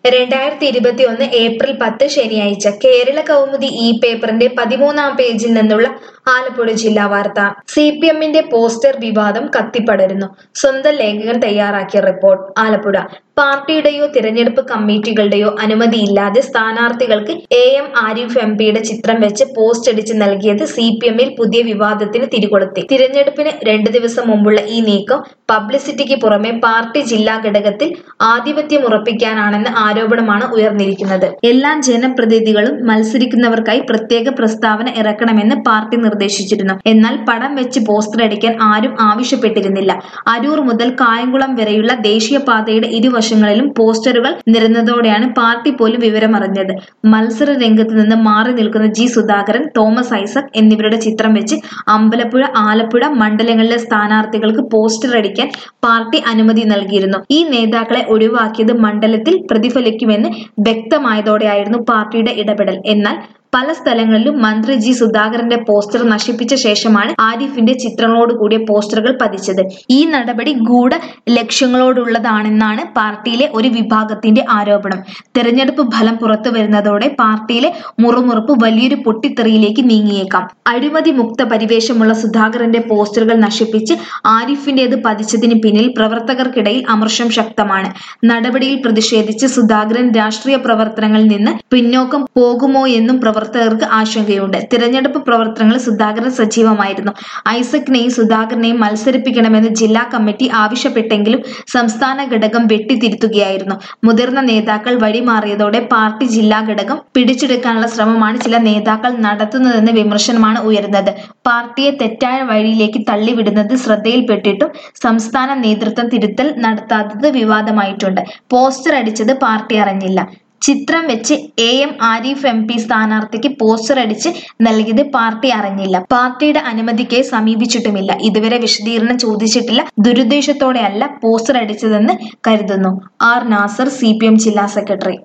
രണ്ടായിരത്തി ഇരുപത്തി ഒന്ന് ഏപ്രിൽ പത്ത് ശനിയാഴ്ച കേരള കൗമുദി ഇ പേപ്പറിന്റെ പതിമൂന്നാം പേജിൽ നിന്നുള്ള ആലപ്പുഴ ജില്ലാ വാർത്ത സി പി എമ്മിന്റെ പോസ്റ്റർ വിവാദം കത്തിപ്പടരുന്നു സ്വന്തം ലേഖകൻ തയ്യാറാക്കിയ റിപ്പോർട്ട് ആലപ്പുഴ പാർട്ടിയുടെയോ തിരഞ്ഞെടുപ്പ് കമ്മിറ്റികളുടെയോ അനുമതിയില്ലാതെ സ്ഥാനാർത്ഥികൾക്ക് എ എം ആരിഫ് എം പിയുടെ ചിത്രം വെച്ച് പോസ്റ്റ് അടിച്ച് നൽകിയത് സി പി എമ്മിൽ പുതിയ വിവാദത്തിന് തിരികൊളുത്തി തിരഞ്ഞെടുപ്പിന് രണ്ടു ദിവസം മുമ്പുള്ള ഈ നീക്കം പബ്ലിസിറ്റിക്ക് പുറമെ പാർട്ടി ജില്ലാ ഘടകത്തിൽ ആധിപത്യം ഉറപ്പിക്കാനാണെന്ന ആരോപണമാണ് ഉയർന്നിരിക്കുന്നത് എല്ലാ ജനപ്രതിനിധികളും മത്സരിക്കുന്നവർക്കായി പ്രത്യേക പ്രസ്താവന ഇറക്കണമെന്ന് പാർട്ടി നിർദ്ദേശിച്ചിരുന്നു എന്നാൽ പടം വെച്ച് പോസ്റ്റർ അടിക്കാൻ ആരും ആവശ്യപ്പെട്ടിരുന്നില്ല അരൂർ മുതൽ കായംകുളം വരെയുള്ള ദേശീയപാതയുടെ ഇരുവശങ്ങളിലും പോസ്റ്ററുകൾ നിരന്നതോടെയാണ് പാർട്ടി പോലും വിവരമറിഞ്ഞത് മത്സര രംഗത്ത് നിന്ന് മാറി നിൽക്കുന്ന ജി സുധാകരൻ തോമസ് ഐസക് എന്നിവരുടെ ചിത്രം വെച്ച് അമ്പലപ്പുഴ ആലപ്പുഴ മണ്ഡലങ്ങളിലെ സ്ഥാനാർത്ഥികൾക്ക് പോസ്റ്റർ അടിക്കാൻ പാർട്ടി അനുമതി നൽകിയിരുന്നു ഈ നേതാക്കളെ ഒഴിവാക്കിയത് മണ്ഡലത്തിൽ പ്രതിഫലിക്കുമെന്ന് വ്യക്തമായതോടെയായിരുന്നു പാർട്ടിയുടെ ഇടപെടൽ എന്നാൽ പല സ്ഥലങ്ങളിലും മന്ത്രി ജി സുധാകരന്റെ പോസ്റ്റർ നശിപ്പിച്ച ശേഷമാണ് ആരിഫിന്റെ ചിത്രങ്ങളോട് കൂടിയ പോസ്റ്ററുകൾ പതിച്ചത് ഈ നടപടി ഗൂഢ ലക്ഷ്യങ്ങളോടുള്ളതാണെന്നാണ് പാർട്ടിയിലെ ഒരു വിഭാഗത്തിന്റെ ആരോപണം തെരഞ്ഞെടുപ്പ് ഫലം പുറത്തു വരുന്നതോടെ പാർട്ടിയിലെ മുറുമുറുപ്പ് വലിയൊരു പൊട്ടിത്തെറിയിലേക്ക് നീങ്ങിയേക്കാം അഴിമതി മുക്ത പരിവേഷമുള്ള സുധാകരന്റെ പോസ്റ്ററുകൾ നശിപ്പിച്ച് ആരിഫിന്റേത് പതിച്ചതിന് പിന്നിൽ പ്രവർത്തകർക്കിടയിൽ അമർഷം ശക്തമാണ് നടപടിയിൽ പ്രതിഷേധിച്ച് സുധാകരൻ രാഷ്ട്രീയ പ്രവർത്തനങ്ങളിൽ നിന്ന് പിന്നോക്കം പോകുമോ എന്നും പ്രവർത്തകർക്ക് ആശങ്കയുണ്ട് തിരഞ്ഞെടുപ്പ് പ്രവർത്തനങ്ങളിൽ സുധാകരൻ സജീവമായിരുന്നു ഐസക്കിനെയും സുധാകരനെയും മത്സരിപ്പിക്കണമെന്ന് ജില്ലാ കമ്മിറ്റി ആവശ്യപ്പെട്ടെങ്കിലും സംസ്ഥാന ഘടകം വെട്ടിത്തിരുത്തുകയായിരുന്നു മുതിർന്ന നേതാക്കൾ വഴിമാറിയതോടെ പാർട്ടി ജില്ലാ ഘടകം പിടിച്ചെടുക്കാനുള്ള ശ്രമമാണ് ചില നേതാക്കൾ നടത്തുന്നതെന്ന് വിമർശനമാണ് ഉയരുന്നത് പാർട്ടിയെ തെറ്റായ വഴിയിലേക്ക് തള്ളിവിടുന്നത് ശ്രദ്ധയിൽപ്പെട്ടിട്ടും സംസ്ഥാന നേതൃത്വം തിരുത്തൽ നടത്താത്തത് വിവാദമായിട്ടുണ്ട് പോസ്റ്റർ അടിച്ചത് പാർട്ടി അറിഞ്ഞില്ല ചിത്രം വെച്ച് A M Arif M P സ്ഥാനാർത്ഥിക്ക് പോസ്റ്റർ അടിച്ച് നൽകിയത് പാർട്ടി അറിഞ്ഞില്ല പാർട്ടിയുടെ അനുമതിക്ക് സമീപിച്ചിട്ടുമില്ല ഇതുവരെ വിശദീകരണം ചോദിച്ചിട്ടില്ല ദുരുദ്ദേശത്തോടെയല്ല പോസ്റ്റർ അടിച്ചതെന്ന് കരുതുന്നു ആർ നാസർ സി ജില്ലാ സെക്രട്ടറി